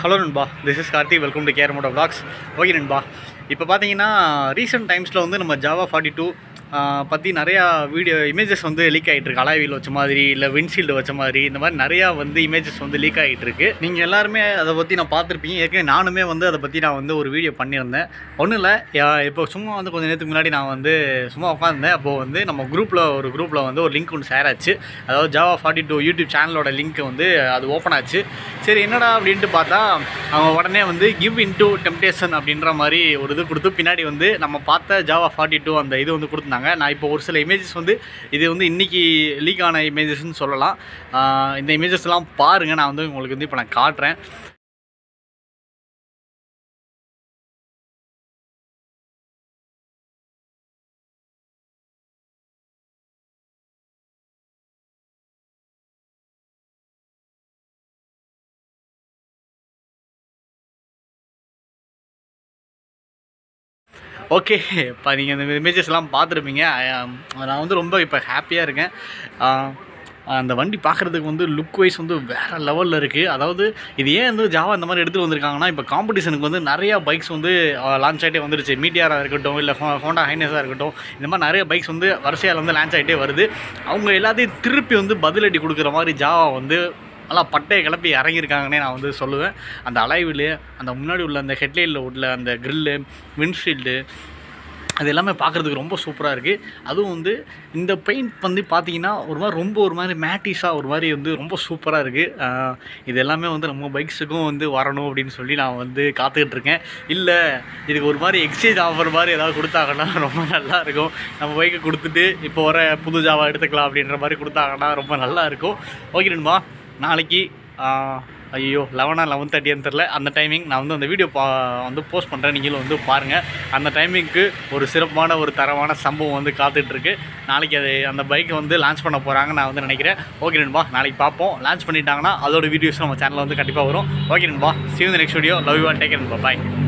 hello நண்பா this is Karthi welcome to care moto vlogs okay நண்பா இப்போ பார்த்தீங்கன்னா ரீசெண்ட் டைம்ஸில் வந்து நம்ம ஜாவா ஃபார்ட்டி டூ பற்றி நிறையா வீடியோ இமேஜஸ் வந்து லீக் ஆகிட்டு இருக்கு அலாய்வீல் வச்ச மாதிரி இல்லை விண்ட்ஷீல்டு வச்ச மாதிரி இந்த மாதிரி நிறையா வந்து இமேஜஸ் வந்து லீக் ஆகிட்டு இருக்கு நீங்கள் எல்லாருமே அதை பற்றி நான் பார்த்துருப்பீங்க ஏற்கனவே நானுமே வந்து அதை பற்றி நான் வந்து ஒரு வீடியோ பண்ணியிருந்தேன் ஒன்றும் இல்லை இப்போ சும்மா வந்து கொஞ்சம் நேரத்துக்கு முன்னாடி நான் வந்து சும்மா உட்காந்தேன் அப்போது வந்து நம்ம குரூப்பில் ஒரு குரூப்பில் வந்து ஒரு லிங்க் ஒன்று ஷேர் ஆச்சு அதாவது ஜாவா ஃபார்ட்டி டூ யூடியூப் சேனலோட லிங்க் வந்து அது ஓப்பன் ஆச்சு சரி என்னடா அப்படின்ட்டு பார்த்தா அவங்க உடனே வந்து கிவ் இன்டு டெம்டேஷன் அப்படின்ற மாதிரி ஒரு இது கொடுத்து பின்னாடி வந்து நம்ம பார்த்த ஜாவா ஃபார்ட்டி டூ அந்த இது வந்து கொடுத்துருந்தாங்க நான் இப்போ ஒரு சில இமேஜஸ் வந்து இது வந்து இன்றைக்கி லீக் ஆன இமேஜஸ்னு சொல்லலாம் ஆஹ் இந்த இமேஜஸ்லாம் பாருங்கள் நான் வந்து உங்களுக்கு வந்து இப்போ நான் காட்டுறேன் ஓகே இப்போ நீங்கள் இந்த இமேஜஸ்லாம் பார்த்துருப்பீங்க I am- நான் வந்து ரொம்ப இப்போ ஹாப்பியாக இருக்கேன் ஆஹ் அந்த வண்டி பார்க்குறதுக்கு வந்து லுக் வைஸ் வந்து வேறு லெவலில் இருக்குது அதாவது இது ஏன் வந்து ஜாவா இந்த மாதிரி எடுத்துகிட்டு வந்திருக்காங்கன்னா இப்போ காம்படிஷனுக்கு வந்து நிறையா பைக்ஸ் வந்து லான்ச் ஆகிட்டே வந்துருச்சு மீட்டியாராக இருக்கட்டும் இல்லை ஹோண்டா ஹைனஸாக இருக்கட்டும் இந்த மாதிரி நிறைய பைக்ஸ் வந்து வரிசையால் வந்து லான்ச் ஆகிட்டே வருது அவங்க எல்லாத்தையும் திருப்பி வந்து பதிலடி கொடுக்குற மாதிரி ஜாவா வந்து நல்லா பட்டையை கிளப்பி இறங்கியிருக்காங்கன்னே நான் வந்து சொல்லுவேன் அந்த அலைவில் அந்த முன்னாடி உள்ள அந்த ஹெட்லைனில் உள்ள அந்த க்ரில்லு விண்ட்ஷீல்டு அது எல்லாமே பார்க்குறதுக்கு ரொம்ப சூப்பராக இருக்குது அதுவும் வந்து இந்த பெயிண்ட் வந்து பார்த்தீங்கன்னா ஒரு மாதிரி ரொம்ப ஒரு மாதிரி மேட்டிஸாக ஒரு மாதிரி வந்து ரொம்ப சூப்பராக இருக்குது இது எல்லாமே வந்து நம்ம பைக்ஸுக்கும் வந்து வரணும் அப்படின்னு சொல்லி நான் வந்து காத்துக்கிட்டு இருக்கேன் இல்லை இதுக்கு ஒரு மாதிரி எக்ஸ்சேஞ்ச் ஆஃபர் மாதிரி ஏதாவது கொடுத்தாங்கன்னா ரொம்ப நல்லா இருக்கும் நம்ம பைக்கை கொடுத்துட்டு இப்போ வர புது ஜாவா எடுத்துக்கலாம் அப்படின்ற மாதிரி கொடுத்தாங்கன்னா ரொம்ப நல்லா இருக்கும் ஓகே நண்பா நாளைக்கு ஐயோ லெவனா லெவன் தேர்ட்டின்னு தெரில அந்த டைமிங் நான் வந்து அந்த வீடியோ பா வந்து போஸ்ட் பண்ணுறேன் நீங்களும் வந்து பாருங்கள் அந்த டைமிங்க்கு ஒரு சிறப்பான ஒரு தரமான சம்பவம் வந்து காத்துட்ருக்கு நாளைக்கு அது அந்த பைக்கை வந்து லான்ச் பண்ண போகிறாங்க நான் வந்து நினைக்கிறேன் ஓகே நண்பா நாளைக்கு பார்ப்போம் லான்ச் பண்ணிட்டாங்கன்னா அதோட வீடியோஸ் நம்ம சேனலில் வந்து கண்டிப்பாக வரும் ஓகே நண்பா see you in the next video love you all take நண்பா பாய்